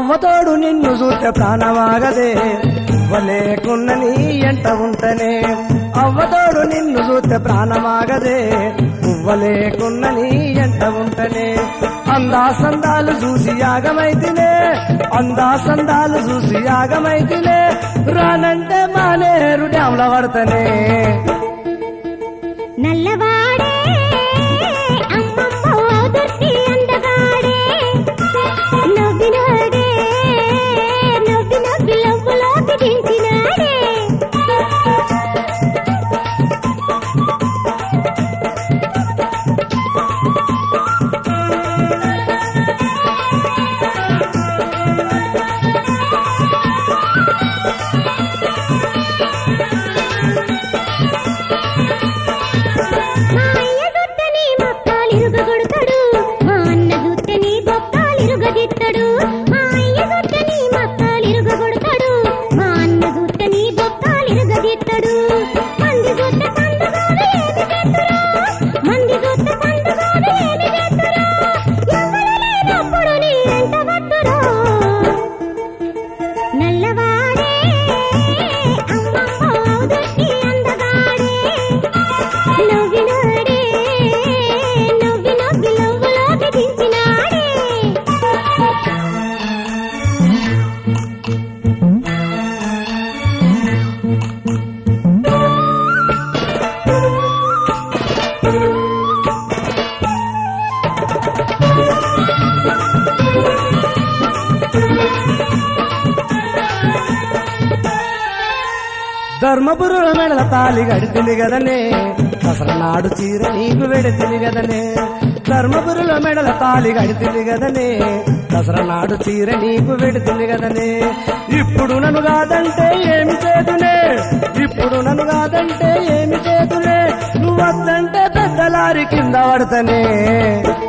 అవ్వతోడు నిన్ను చూస్తే ప్రాణమాగదే వలేకున్న నీ ఎంట ఉంటనే అవ్వతోడు నిన్ను చూస్తే ప్రాణమాగదే పువ్వలేకున్న నీ ఎంట ఉంటనే అందా సందాలు చూసి యాగమైతినే అందా సందాలు చూసి యాగమైతినే రానంటే మానేరు డ్యాంల పడతనే నల్లవాడే అమ్మమ్మ దుర్తి అందగాడే నవ్వినాడే నవ్వి నవ్వి లవ్వులోకి దించినాడే మా అయ్య జుట్టని మక్కాలిరుగగొడతాడు మా అన్న జుట్టని బొక్కాలిరుగదిత్తడు మా అయ్య జుట్టని మక్కాలిరుగగొడతాడు మా అన్న జుట్టని బొక్కాలిరుగదిత్తడు మంది జుట్ట సందుగాడు ఏమి చేస్తురా మంది జుట్ట సందుగాడు ఏమి చేస్తురా ఎవరు లేనప్పుడు నీ వెంట వద్దురా నల్లవాడే అమ్మమ్మ ఔదట్టి అందగాడే నవ్వినాడే నవ్వి నవ్వి లవ్వులోకి దించినాడే ధర్మపురుల మెడల తాలి గడితిని గదనే దసరనాడు చీర నీకు వెడితిని గదనే ధర్మపురుల మెడల తాలి గడితిని గదనే దసరనాడు చీర నీకు వెడితిని గదనే ఇప్పుడు నన్ను కాదంటే ఏమి చేతునే ఇప్పుడు నన్ను కాదంటే ఏమి చేతునే నువ్వు వద్దంటే పెద్ద లారీ కింద పడతనే